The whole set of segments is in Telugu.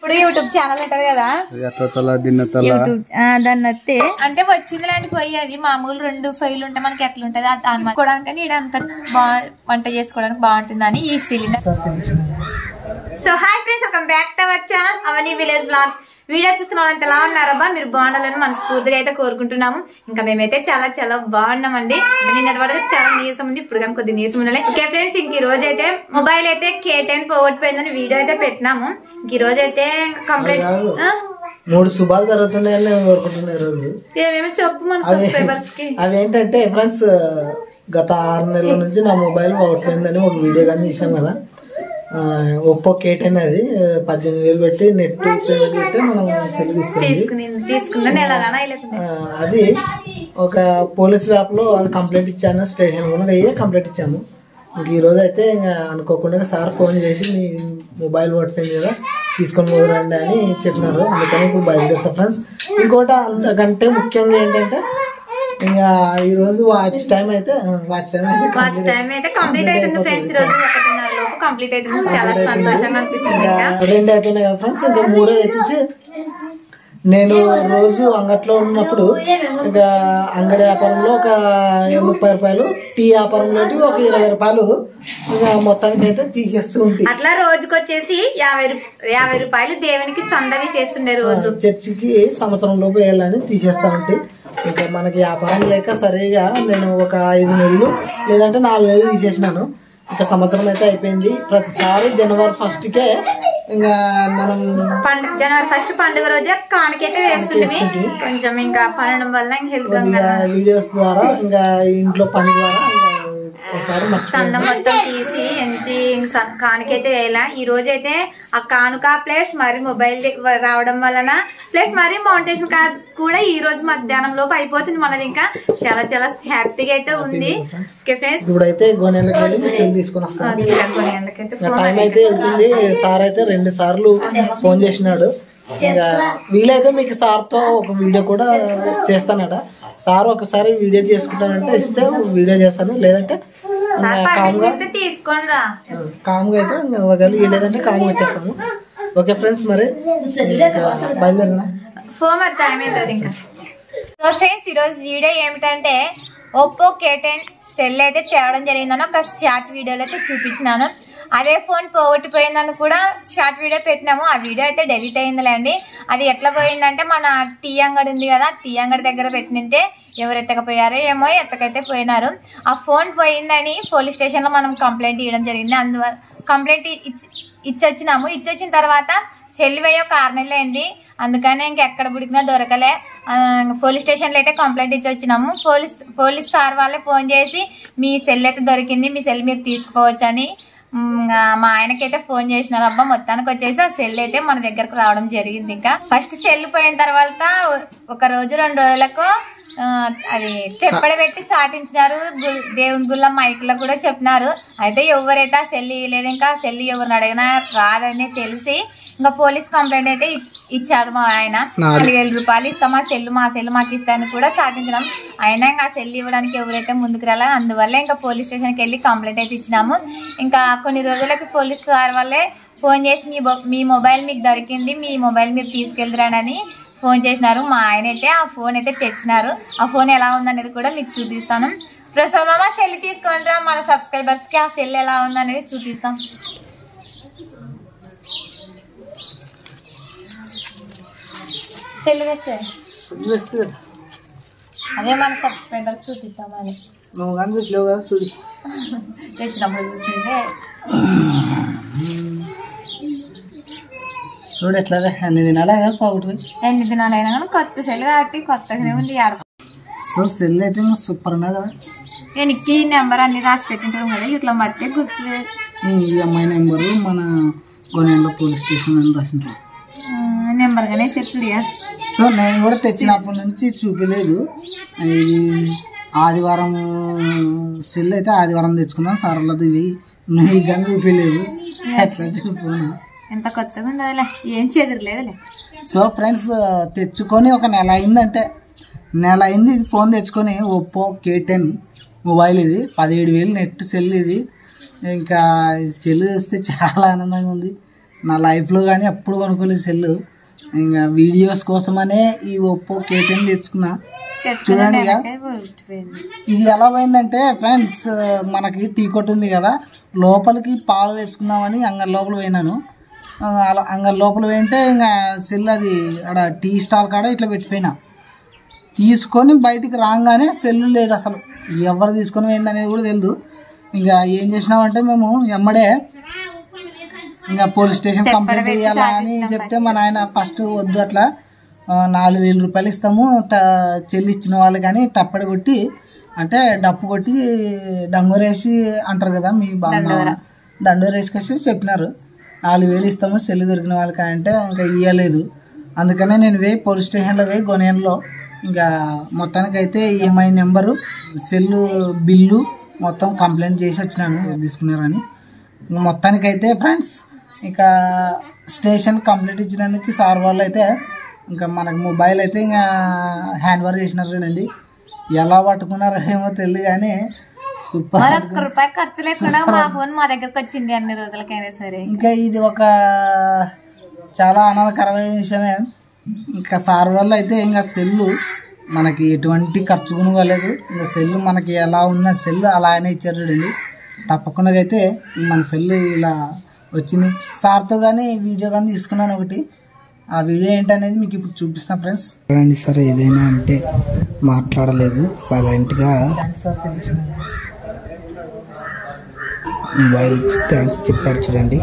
ఇప్పుడు యూట్యూబ్ ఛానల్ ఉంటది కదా ఎట్లా తల దిన్న తల యూట్యూబ్ ఆ, దాన్ని వస్తే అంటే వచ్చింది లాంటి పొయ్యి అది మామూలు రెండు ఫైల్ ఉంటే మనకి ఎట్లా ఉంటది అది దాని చేసుకోవడానికి ఇక్కడ అంత బాగా వంట చేసుకోవడానికి బాగుంటుందని ఈ cylinder so hi friends welcome back to our channel Avani village vlogs video చూస్తున్న వాళ్ళంతా ఎలా ఉన్నారబ్బా మీరు బాగుండాలని మనస్ఫూర్తిగా అయితే కోరుకుంటున్నాము ఇంకా మేమైతే చాలా చాలా బాగున్నామండి ఇంకా నిన్నటి వరకు చాలా నీరసం ఉంది ఇప్పుడు కానీ కొద్ది నీరసం ఉండాలి ఓకే ఫ్రెండ్స్ ఇంక ఈ రోజు అయితే మొబైల్ అయితే కే టెన్ పోగొట్టిపోయిందని వీడియో అయితే పెట్టినాము ఇంక ఈ రోజు అయితే కంప్లీట్ మూడు శుభాలు జరుగుతున్నాయని నేను కోరుకుంటున్నా ఈరోజు ఏమేమో చెప్పు మన అవి సబ్స్క్రైబర్స్ కి అవి ఏంటంటే ఫ్రెండ్స్ గత ఆరు నెలల నుంచి నా మొబైల్ అవుట్పోయిందని ఒక వీడియో కానీ తీసాం కదా ఒప్పో కేట్ అనేది పద్దెనిమిది వేలు పెట్టి నెట్ పేమెంట్ పెట్టి మనం సెల్ తీసుకుంది తీసుకుని తీసుకుందా నెలగానా లేకుండా ఆ, అది ఒక పోలీస్ వ్యాప్ లో అది కంప్లైంట్ ఇచ్చాను స్టేషన్ కూడా వెయ్యి కంప్లైంట్ ఇచ్చాము ఇంక ఈ రోజు అయితే ఇంకా అనుకోకుండా సార్ ఫోన్ చేసి మీ మొబైల్ పట్టుకుంది కదా తీసుకొని పోదురండి అని చెప్పినారు అందుకని ఇప్పుడు బయలుదేరుతా ఫ్రెండ్స్ ఇంకోటి అంతకంటే ముఖ్యంగా ఏంటంటే ఇంకా ఈ రోజు వాచ్ టైం అయితే వాచ్ టైం అయితే ఫస్ట్ complete టైం అయితే కంప్లీట్ అవుతుంది ఫ్రెండ్స్ ఈ రోజు ఒకటిన్నర లోపు కంప్లీట్ అవుతుంది చాలా సంతోషంగా అనిపిస్తుంది ఇంకా ఇంకా రెండు అయిపోయినాయి కదా ఫ్రెండ్స్ ఇంకా మూడోది ఎత్తించి నేను రోజు అంగట్లో ఉన్నప్పుడు ఇంకా అంగడి వ్యాపారంలో ఒక ముప్పై రూపాయలు టీ వ్యాపారంలో ఒక ఇరవై రూపాయలు ఇంకా మొత్తానికి అయితే తీసేస్తూ ఉంటుంది అట్లా రోజుకి వచ్చేసి యాభై రూ- యాభై రూపాయలు దేవునికి చందవి చేస్తుండే రోజు చర్చికి సంవత్సరం లోపు వేయాలని తీసేస్తా ఉంటే ఇంకా మనకి వ్యాపారం లేక సరిగా నేను ఒక ఐదు నెలలు లేదంటే నాలుగు నెలలు తీసేసినాను ఇంకా సంవత్సరం అయితే అయిపోయింది ప్రతిసారి జనవరి ఫస్ట్కే ఇంకా మనం పండుగ జనవరి ఫస్ట్ పండుగ రోజే కానికైతే వేస్తుండేవి కొంచెం ఇంకా పనడం వల్ల ఇంకా హెల్త్ కొద్దిగా వీడియోస్ ద్వారా ఇంకా ఇంట్లో పని ద్వారా ఇంకా ఒకసారి మర్చిపోయాను చంద మొత్తం తీసి ఎంచి ఇంక స- కానుకైతే వేయాల ఈ రోజు అయితే ఆ కానుక ప్లస్ మరి మొబైల్ ది- రావడం వలన ప్లస్ మరి మౌంటేషన్ కార్డ్ కూడా ఈ రోజు మధ్యాహ్నం లోపు అయిపోతుంది మనది ఇంకా చాలా చాలా హ్యాపీగా అయితే ఉంది ఓకే ఫ్రెండ్స్ ఇప్పుడైతే గోనెలకు వెళ్ళి సెల్ తీసుకొని వస్తాను ఎండకైతే ఇంకా టైం అయితే వెళ్తుంది సార్ అయితే రెండు సార్లు ఫోన్ చేసినాడు ఇంకా వీలైతే మీకు సార్తో ఒక వీడియో కూడా చేస్తానట సార్ ఒకసారి వీడియో చేసుకుంటానంటే ఇస్తే వీడియో చేస్తాను లేదంటే ఇంకా కామ్గా ఇస్తే తీసుకొని రా కామ్గా అయితే ఇంకా ఒకవేళ వీలేదంటే కామ్గా చేస్తాము ఓకే ఫ్రెండ్స్ మరి ఇంకా బయలుదేరినా ఫోన్ మరి టైం అవుతుంది ఇంకా సో ఫ్రెండ్స్ ఈరోజు వీడియో ఏమిటంటే ఒప్పో కే టెన్ సెల్ అయితే తేవడం జరిగిందని ఒక షార్ట్ వీడియోలో అయితే చూపించినాను అదే ఫోన్ పోగొట్టిపోయిందని కూడా షార్ట్ వీడియో పెట్టినాము ఆ వీడియో అయితే డెలీట్ అయిందిలేండి అది ఎట్లా పోయిందంటే మన టీ అంగడి ఉంది కదా టీ అంగడి దగ్గర పెట్టింటే ఎవరు ఎత్తకపోయారో ఏమో ఎత్తకైతే పోయినారు ఆ ఫోన్ పోయిందని పోలీస్ స్టేషన్లో మనం కంప్లైంట్ ఇవ్వడం జరిగింది అందువల్ల కంప్లైంట్ ఇచ్చి ఇచ్చొచ్చినాము ఇచ్చొచ్చిన తర్వాత చెల్లివయ్యో ఒక ఆరు నెలలు అయింది అందుకనే ఇంకెక్కడ పుడికినా దొరకలే ఆ, పోలీస్ స్టేషన్లో అయితే కంప్లైంట్ ఇచ్చి వచ్చినాము పోలీస్ పోలీస్ సార్ వాళ్ళే ఫోన్ చేసి మీ సెల్ అయితే దొరికింది మీ సెల్ మీరు తీసుకోవచ్చు అని మ్, ఆ, మా ఆయనకైతే ఫోన్ చేసినారు అబ్బా మొత్తానికి వచ్చేసి ఆ సెల్ అయితే మన దగ్గరకు రావడం జరిగింది ఇంకా ఫస్ట్ సెల్ పోయిన తర్వాత ఒక రోజు రెండు రోజులకు ఆ, అది తెప్పడ పెట్టి చాటించినారు గు- దేవుని గుళ్ళ మైక్లో కూడా చెప్పినారు అయితే ఎవరైతే ఆ సెల్ ఇవ్వలేదు ఇంకా ఆ సెల్ ఎవరిని అడిగినా రాదని తెలిసి ఇంకా పోలీస్ కంప్లైంట్ అయితే ఇచ్- ఇచ్చారు మా ఆయన నాలుగు వేల రూపాయలు ఇస్తాం ఆ సెల్ మా సెల్ మాకు ఇస్తాను కూడా చాటించడం అయినా ఇంకా ఆ సెల్ ఇవ్వడానికి ఎవరైతే ముందుకు రాలే అందువల్ల ఇంకా పోలీస్ స్టేషన్కి వెళ్ళి కంప్లైంట్ అయితే ఇచ్చినాము ఇంకా కొన్ని రోజులకి పోలీస్ సార్ వాళ్ళే ఫోన్ చేసి మీ బొ- మీ మొబైల్ మీకు దొరికింది మీ మొబైల్ మీరు తీసుకెళ్తురానని ఫోన్ చేసినారు మా ఆయన అయితే ఆ ఫోన్ అయితే తెచ్చినారు ఆ ఫోన్ ఎలా ఉందనేది కూడా మీకు చూపిస్తాను ప్రసాద్ మామ సెల్ తీసుకోండి మన సబ్స్క్రైబర్స్ కి ఆ సెల్ ఎలా ఉందనేది చూపిస్తాం సెల్ వేస్తే అదే మన సబ్స్క్రైబర్స్ చూపిస్తాం అది నువ్వు కానీ చూసలేవు కదా చూడు తెచ్చినప్పుడు చూసిందే చూడు ఎట్లా అన్ని తినాలా కదా పోగొట్టుపోయి ఎన్ని దినాలైనా కానీ కొత్త సెల్ కాబట్టి కొత్తగానే ఉంది ఆడ సో సెల్ అయితే సూపర్ ఉన్నది కదా నేను ఈ నెంబర్ అన్ని రాసి పెట్టింటాం కదా ఇట్లా మధ్య గుర్తులేదు ఈ అమ్మాయి నెంబరు మన గొనెల్లో పోలీస్ స్టేషన్ అని రాసింటారు నెంబర్ గానే చేస్తుడియా సో నేను కూడా తెచ్చినప్పటి నుంచి చూపించలేదు ఇది ఆదివారం సెల్ అయితే ఆదివారం తెచ్చుకున్నాను సరళది ఇవి నువ్వు కానీ చూపించలేదు ఎట్లా చూపును ఎంత కొత్తగా ఉండదులే ఏం చెదిరలేదులే సో ఫ్రెండ్స్ తెచ్చుకొని ఒక నెల అయిందంటే నెల అయింది ఇది ఫోన్ తెచ్చుకొని ఒప్పో కే టెన్ మొబైల్ ఇది పదిహేడు వేలు నెట్ సెల్ ఇది ఇంకా ఈ సెల్ చూస్తే చాలా ఆనందంగా ఉంది నా లైఫ్లో కానీ ఎప్పుడు కొనుక్కోలేదు సెల్ ఇంకా వీడియోస్ కోసమనే ఈ ఒప్పో కేటీఎం తెచ్చుకున్నా చూడండి ఇక. ఇది ఎలా పోయిందంటే ఫ్రెండ్స్ మనకి టీ కొట్టు ఉంది కదా లోపలికి పాలు తెచ్చుకుందామని అంగడి లోపల పోయినాను ఆ, అలా అంగడి లోపల పోయింటే ఇంకా సెల్ అది ఆడ టీ స్టాల్ కాడ ఇట్లా పెట్టిపోయినా తీసుకొని బయటికి రాగానే సెల్ లేదు అసలు ఎవరు తీసుకొని పోయింది అనేది కూడా తెలియదు ఇంకా ఏం చేసినామంటే మేము ఎమ్మడే ఇంకా పోలీస్ స్టేషన్ కంప్లైంట్ చేయాలా అని చెప్తే మా నాయన ఫస్ట్ వద్దు అట్లా ఆ, నాలుగు వేల రూపాయలు ఇస్తాము త- చెల్లి ఇచ్చిన వాళ్ళు కానీ తప్పడి కొట్టి అంటే డప్పు కొట్టి డంగోరేసి అంటారు కదా మీ బామ్మ దండోరేసుకొచ్చి చెప్పినారు నాలుగు వేలు ఇస్తాము సెల్లు దొరికిన వాళ్ళకి అంటే ఇంకా ఇవ్వలేదు అందుకనే నేను వేయి పోలీస్ స్టేషన్లో వేయి గొనేన్లో ఇంకా మొత్తానికైతే ఈఎంఐ నెంబరు సెల్లు బిల్లు మొత్తం కంప్లైంట్ చేసి వచ్చినాను తీసుకున్నారని ఇంకా మొత్తానికైతే ఫ్రెండ్స్ ఇక స్టేషన్ కంప్లీట్ ఇచ్చినందుకు సార్ వాళ్ళు అయితే ఇంకా మనకు మొబైల్ అయితే ఇంకా హ్యాండ్ ఓవర్ చేసినారు చూడండి ఎలా పట్టుకున్నారో ఏమో తెలియదు కానీ సూపర్ మరి ఒక్క రూపాయి ఖర్చు లేకుండా మా ఫోన్ మా దగ్గరకు వచ్చింది అన్ని రోజులకైనా సరే ఇంకా ఇది ఒక చాలా ఆనందకరమైన విషయమే ఇంకా సార్ వల్ల అయితే ఇంకా సెల్లు మనకి ఎటువంటి ఖర్చు కొనుగోలేదు ఇంకా సెల్లు మనకి ఎలా ఉన్న సెల్ అలానే ఇచ్చారు చూడండి తప్పకుండా అయితే మన సెల్ ఇలా వచ్చింది సార్తో కానీ వీడియో కానీ తీసుకున్నాను ఒకటి ఆ వీడియో ఏంటనేది మీకు ఇప్పుడు చూపిస్తాను ఫ్రెండ్స్ చూడండి సార్ ఏదైనా అంటే మాట్లాడలేదు సైలెంట్గా మొబైల్ థ్యాంక్స్ చెప్పాడు చూడండి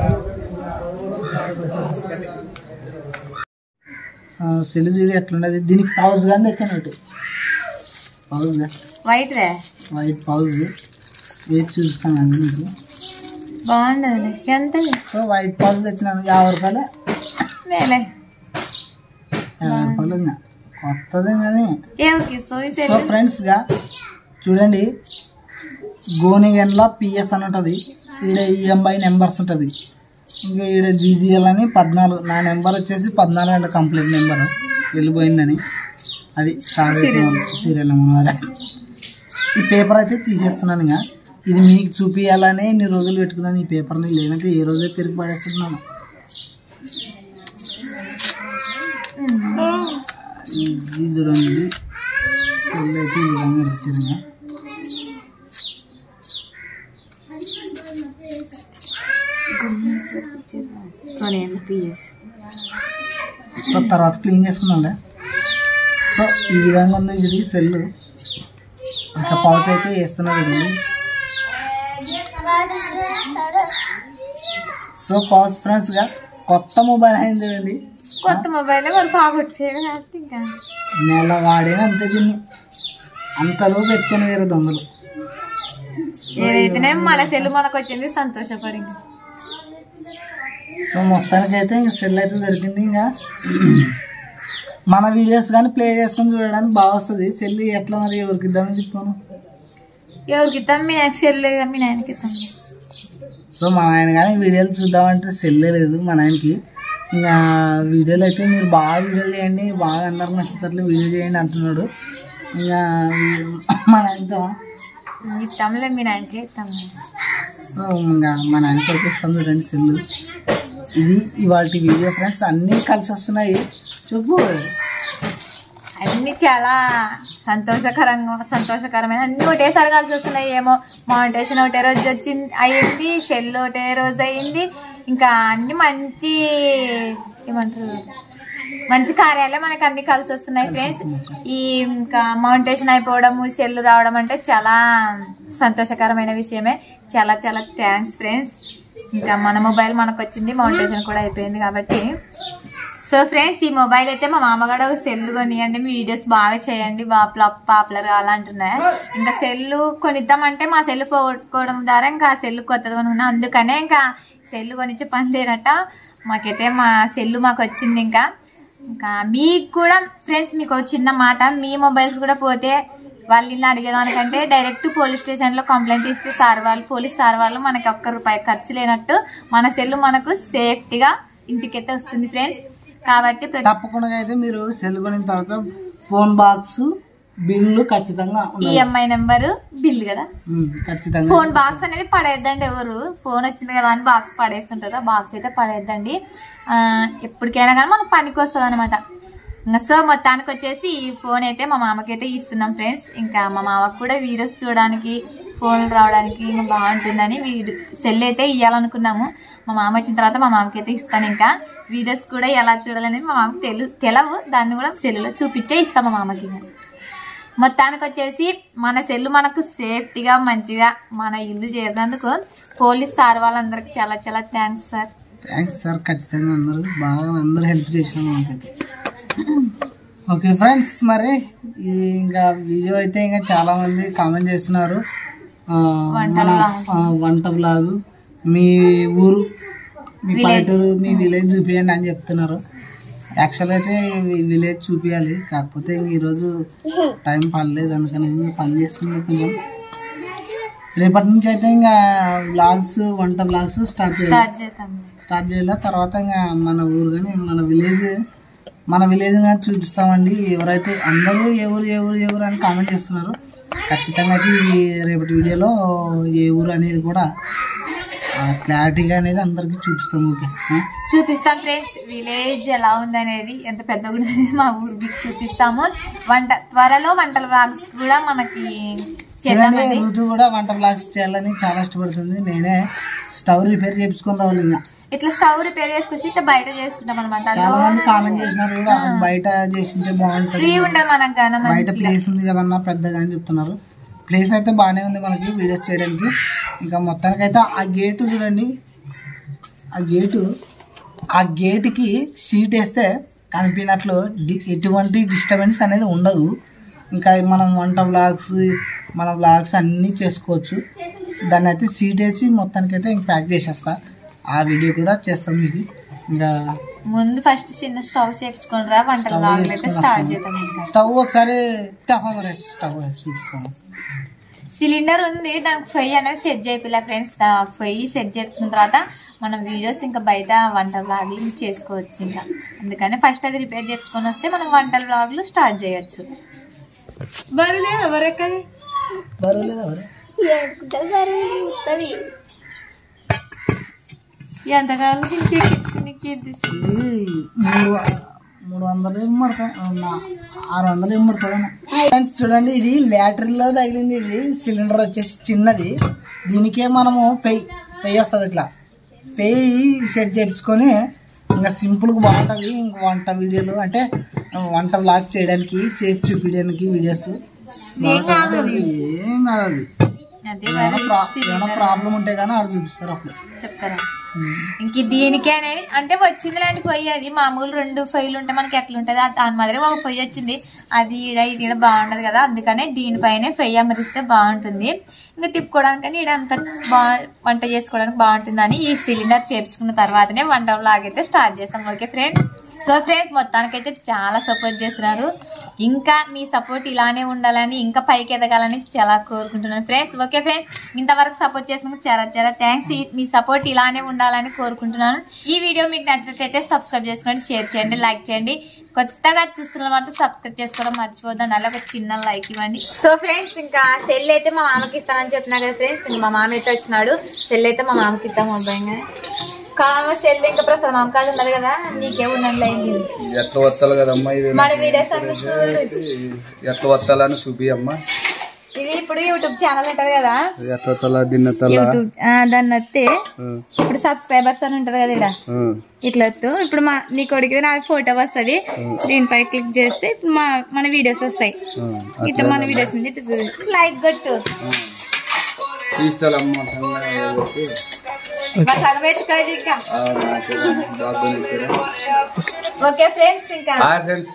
సెల్ చూడు ఎట్లున్నది దీనికి పౌజ్ కానీ తెచ్చాను ఒకటి పౌజ్ వైట్ దే వైట్ పౌజ్ వేసి చూపిస్తాను అండి మీకు బాగుండదు ఎంత సో వైట్ పౌజ్ తెచ్చినాను యాభై రూపాయలు మేలే యాభై రూపాయలు ఇంకా కొత్తది కానీ ఏమికి సో ఈ సో సెల్ ఫ్రెండ్స్గా చూడండి గోనిగన్ల పిఎస్ అని ఉంటుంది ఈడ ఈఎంఐ నెంబర్స్ ఉంటుంది ఇంకా ఈడ జీజీఎల్ అని పద్నాలుగు నా నెంబర్ వచ్చేసి పద్నాలుగు అంటే కంప్లీట్ నెంబర్ వెళ్ళిపోయిందని అది సీరియల్ నెంబర్ ఈ పేపర్ అయితే తీసేస్తున్నాను ఇంకా ఇది మీకు చూపించాలని ఇన్ని రోజులు పెట్టుకున్నాను ఈ పేపర్ని లేదంటే ఏ రోజే పెరిగి పడేస్తున్నాను ఇది చూడండి సెల్ అయితే ఈ విధంగా ఇచ్చారు ఇంకా సో తర్వాత క్లీన్ చేసుకున్నాంలే సో ఈ విధంగా ఉంది ఇది సెల్ ఇంకా పౌచ్ అయితే వేస్తున్నా చూడండి సో పౌచ్ ఫ్రెండ్స్గా కొత్త మొబైల్ అయింది చూడండి కొత్త మొబైల్ మరి బాగొట్టిపోయారు కాబట్టి ఇంకా నెల వాడిన అంతే దీన్ని అంతలోపు ఎత్తుకొని వేరే దొంగలు ఏదైతేనే మన సెల్ మనకు వచ్చింది సంతోషపడింది సో మొత్తానికి అయితే ఇంకా సెల్ అయితే దొరికింది ఇంకా మన వీడియోస్ కానీ ప్లే చేసుకొని చూడడానికి బాగా వస్తుంది సెల్ ఎట్లా మరి ఎవరికి ఇద్దామని చెప్పాను ఎవరికి ఇద్దాం మీ నాకు సెల్ లేదా మీ నాయనకి ఇద్దాం సో మా ఆయన కానీ వీడియోలు చూద్దామంటే సెల్లే లేదు మా ఆయనకి ఇంకా వీడియోలు అయితే మీరు బాగా వీడియోలు చేయండి బాగా అందరికి నచ్చేటట్లు వీడియో చేయండి అంటున్నాడు ఇంకా మా ఆయనతో ఇద్దాంలే మీ నాయనకి ఇద్దాం సో ఇంకా మా నాయన కొడుకు ఇస్తాం చూడండి సెల్ ఇది ఇవాళ వీడియో ఫ్రెండ్స్ అన్నీ కలిసి వస్తున్నాయి చెప్పు అన్ని చాలా సంతోషకరంగా సంతోషకరమైన అన్ని ఒకటేసారి కలిసి వస్తున్నాయి ఏమో మౌంటేషన్ ఒకటే రోజు వచ్చింది అయ్యింది సెల్ ఒకటే రోజు అయ్యింది ఇంకా అన్ని మంచి ఏమంటారు మంచి కార్యాలే మనకు అన్ని కలిసి వస్తున్నాయి ఫ్రెండ్స్ ఈ ఇంకా మౌంటేషన్ అయిపోవడము సెల్ రావడం అంటే చాలా సంతోషకరమైన విషయమే చాలా చాలా థ్యాంక్స్ ఫ్రెండ్స్ ఇంకా మన మొబైల్ మనకు వచ్చింది మౌంటేషన్ కూడా అయిపోయింది కాబట్టి సో ఫ్రెండ్స్ ఈ మొబైల్ అయితే మా మామగాడు ఒక సెల్ కొనియండి మీ వీడియోస్ బాగా చేయండి బాగా పాపులర్ కావాలంటున్నాయి ఇంకా సెల్ కొనిద్దామంటే మా సెల్ పోగొట్టుకోవడం ద్వారా ఇంకా ఆ సెల్ కొత్తది కొనుక్కున్నా అందుకనే ఇంకా సెల్ కొనిచ్చే పని లేనట మాకైతే మా సెల్ మాకు వచ్చింది ఇంకా ఇంకా మీకు కూడా ఫ్రెండ్స్ మీకు ఒక చిన్న మాట మీ మొబైల్స్ కూడా పోతే వాళ్ళు ఇలా అడిగేదానికంటే డైరెక్ట్ పోలీస్ స్టేషన్లో కంప్లైంట్ ఇస్తే సార్ వాళ్ళు పోలీస్ సార్ వాళ్ళు మనకి ఒక్క రూపాయి ఖర్చు లేనట్టు మన సెల్ మనకు సేఫ్టీగా ఇంటికైతే వస్తుంది ఫ్రెండ్స్ కాబట్టి ప్రతి తప్పకుండా అయితే మీరు సెల్ కొనిన తర్వాత ఫోన్ బాక్స్ బిల్లు ఖచ్చితంగా ఉండాలి ఈఎంఐ నెంబర్ బిల్ కదా ఉమ్, ఖచ్చితంగా ఫోన్ బాక్స్ అనేది పడేద్దండి ఎవరు ఫోన్ వచ్చింది కదా అని బాక్స్ పడేస్తుంటారు ఆ బాక్స్ అయితే పడేద్దండి ఆ, ఎప్పటికైనా కానీ మనకు పనికి వస్తుంది అనమాట ఇంకా సో మొత్తానికి వచ్చేసి ఈ ఫోన్ అయితే మా మామకి అయితే ఇస్తున్నాం ఫ్రెండ్స్ ఇంకా మా మామకు కూడా వీడియోస్ చూడడానికి ఫోన్లు రావడానికి ఇంకా బాగుంటుందని వీడియో సెల్ అయితే ఇవ్వాలనుకున్నాము మా మామ వచ్చిన తర్వాత మా మామకి అయితే ఇస్తాను ఇంకా వీడియోస్ కూడా ఎలా చూడాలనేది మా మామకి తెలు తెలవు దాన్ని కూడా సెల్లులో చూపించే ఇస్తాం మా మామకి ఇంకా. మొత్తానికి వచ్చేసి మన సెల్లు మనకు సేఫ్టీగా మంచిగా మన ఇల్లు చేరినందుకు పోలీస్ సార్ వాళ్ళందరికీ చాలా చాలా థ్యాంక్స్ సార్ థ్యాంక్స్ సార్ ఖచ్చితంగా అందరూ బాగా అందరూ హెల్ప్ చేసినాం మాకైతే ఓకే ఫ్రెండ్స్ మరి ఈ ఇంకా వీడియో అయితే ఇంకా చాలా మంది కామెంట్ చేస్తున్నారు ఆ, వంట మన vlog. ఆ, వంట బ్లాగ్ మీ ఊరు మీ Village. పల్లెటూరు మీ విలేజ్ చూపించండి అని చెప్తున్నారు యాక్చువల్ అయితే విలేజ్ చూపించాలి కాకపోతే ఇంక ఈరోజు టైం పడలేదు అందుకని ఇంకా పని చేసుకుని కొంచెం రేపటి నుంచి అయితే ఇంకా బ్లాగ్స్ వంట బ్లాగ్స్ స్టార్ట్ చేయాలి స్టార్ట్ చేద్దాం స్టార్ట్ చేయాలి తర్వాత ఇంకా మన ఊరు కానీ మన విలేజ్ మన విలేజ్ కానీ చూపిస్తామండి ఎవరైతే అందరూ ఎవరు ఎవరు ఎవరు అని కామెంట్ చేస్తున్నారు ఖచ్చితంగా అయితే ఈ రేపటి వీడియోలో ఏ ఊరు అనేది కూడా క్లారిటీగా అనేది అందరికీ చూపిస్తాం ఓకే ఆ? చూపిస్తాం ఫ్రెండ్స్ విలేజ్ ఎలా ఉందనేది ఎంత పెద్దగా ఉన్నది మా ఊరు మీకు చూపిస్తాము వంట త్వరలో వంటల బ్లాగ్స్ కూడా మనకి చూడండి చేద్దామండి ఋతు కూడా వంట బ్లాగ్స్ చేయాలని చాలా ఇష్టపడుతుంది నేనే స్టవ్ రిపేర్ చేయించుకొని రావాలి ఇంకా ఇట్లా స్టవ్ రిపేర్ చేసుకొచ్చి ఇట్లా బయట చేసుకుంటాం అనమాట చాలా మంది కామెంట్ చేసినారు కూడా అది బయట చేసింటే ఫ్రీ బాగుంటుంది ఉండదు మనకు గాన బయట మంచిగా ప్లేస్ ఉంది కదన్నా పెద్దగా అని చెప్తున్నారు ప్లేస్ అయితే బాగానే ఉంది మనకి వీడియోస్ చేయడానికి ఇంకా మొత్తానికి అయితే ఆ గేటు చూడండి ఆ గేటు ఆ గేటుకి షీట్ వేస్తే కనిపినట్లు డి- ఎటువంటి డిస్టర్బెన్స్ అనేది ఉండదు ఇంకా మనం వంట వ్లాగ్స్ మన వ్లాగ్స్ అన్నీ చేసుకోవచ్చు దాన్ని అయితే సీట్ వేసి మొత్తానికి అయితే ఇంక ప్యాక్ చేసేస్తా ఆ వీడియో కూడా చేస్తాం మీకు ఇంకా ముందు ఫస్ట్ చిన్న స్టవ్ చేపించుకొని రా వంటల స్టవ్ బ్లాగ్లు అయితే చేపించుకొని స్టార్ట్ వస్తాము. చేద్దాం ఇంకా స్టవ్ ఒకసారి తఫా మరి స్టవ్ చూపిస్తాము సిలిండర్ ఉంది దానికి పొయ్యి అనేది సెట్ చేయాలి ఫ్రెండ్స్ పొయ్యి సెట్ చేయించుకున్న తర్వాత మనం వీడియోస్ ఇంకా బయట వంట వ్లాగులు చేసుకోవచ్చు ఇంకా అందుకని ఫస్ట్ అది రిపేర్ చేయించుకొని వస్తే మనం వంటల వ్లాగులు స్టార్ట్ చేయొచ్చు బరులే ఎవరెక్కది బరువు లేదా మరి? ఎంత కావాలి ఎక్కించుకుని ఇది మూడు మూడు వందలు ఏం పడతాయి అవునా, ఆరు వందలు ఏం పడుతుంది ఫ్రెండ్స్ చూడండి ఇది లాటరీలో తగిలింది ఇది సిలిండర్ వచ్చేసి చిన్నది దీనికే మనము ఫెయ్ ఫెయ్ వస్తుంది ఇట్లా ఫెయ్ సెట్ చేయించుకొని ఇంకా సింపుల్గా బాగుంటుంది ఇంకా వంట వీడియోలు అంటే వంట వ్లాగ్ చేయడానికి చేసి చూపించడానికి వీడియోస్ ఏం కాదు అది. ఏం కాదు అది అదే ఏమైనా మరి ప్రా- ఏమైనా ప్రాబ్లం ఉంటే కానీ ఆడ చూపిస్తారు అప్పుడు చెప్తారా ఇంక దీనికి అనేది అంటే వచ్చింది లాంటి పొయ్యి అది మామూలు రెండు పొయ్యిలు ఉంటే మనకి ఎట్లా ఉంటుంది ఆ- దాని మాదిరి ఒక పొయ్యి వచ్చింది అది ఈడ ఇది ఈడ బాగుండదు కదా అందుకనే దీనిపైనే పొయ్యి అమరిస్తే బాగుంటుంది ఇంకా తిప్పుకోవడానికని ఈడ అంత బా వంట చేసుకోవడానికి బాగుంటుందని ఈ సిలిండర్ చేపించుకున్న తర్వాతనే వంట లాగైతే స్టార్ట్ చేస్తాం ఓకే ఫ్రెండ్స్ సో ఫ్రెండ్స్ మొత్తానికైతే చాలా సపోర్ట్ చేస్తున్నారు ఇంకా మీ సపోర్ట్ ఇలానే ఉండాలని ఇంకా పైకి ఎదగాలని చాలా కోరుకుంటున్నాను ఫ్రెండ్స్ ఓకే ఫ్రెండ్స్ ఇంతవరకు సపోర్ట్ చేసినందుకు చాలా చాలా థ్యాంక్స్ మీ సపోర్ట్ ఇలానే ఉండాలని కోరుకుంటున్నాను ఈ వీడియో మీకు నచ్చినట్లయితే సబ్స్క్రైబ్ చేసుకోండి షేర్ చేయండి లైక్ చేయండి కొత్తగా చూస్తున్న మాత్రం సబ్స్క్రైబ్ చేసుకోవడం మర్చిపోద్దండి అలా ఒక చిన్న లైక్ ఇవ్వండి సో ఫ్రెండ్స్ ఇంకా సెల్ అయితే మా మామకి ఇస్తానని చెప్పినా కదా ఫ్రెండ్స్ ఇంకా మా మామ అయితే వచ్చినాడు సెల్ అయితే మా మామకి ఇద్దాం అబ్బాయి కామ సెల్ ఇంకా ప్రసాద్ మామ కాదు ఉన్నది కదా నీకే ఉన్నది లైన్ ఎట్లా వత్తాలి కదమ్మా ఇది మన వీడియోస్ అన్ని చూడు ఎట్లా వత్తాలని చూపి అమ్మా ఇది ఇప్పుడు యూట్యూబ్ ఛానల్ ఉంటది కదా ఎట్లా వత్తాలా దీన్ని వత్తాలా యూట్యూబ్ ఆ, దాన్ని వస్తే ఇప్పుడు సబ్స్క్రైబర్స్ అని ఉంటది కదా ఇక్కడ ఇట్లా వస్తూ ఇప్పుడు మా నీ కొడుకు నాకు ఫోటో వస్తుంది దీనిపై క్లిక్ చేస్తే ఇప్పుడు మా మన వీడియోస్ వస్తాయి ఇట్లా మన వీడియోస్ నుంచి ఇట్లా చూడు లైక్ కొట్టు తీస్తాలమ్మా మా సగం పెట్టుకోదు ఇంకా ఓకే ఫ్రెండ్స్ ఇంకా ఫ్రెండ్స్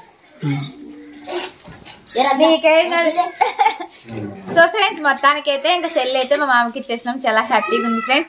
నీకేం కాదు. సో ఫ్రెండ్స్ మొత్తానికి అయితే ఇంకా సెల్ అయితే మా మామకి ఇచ్చేసినాం చాలా హ్యాపీగా ఉంది ఫ్రెండ్స్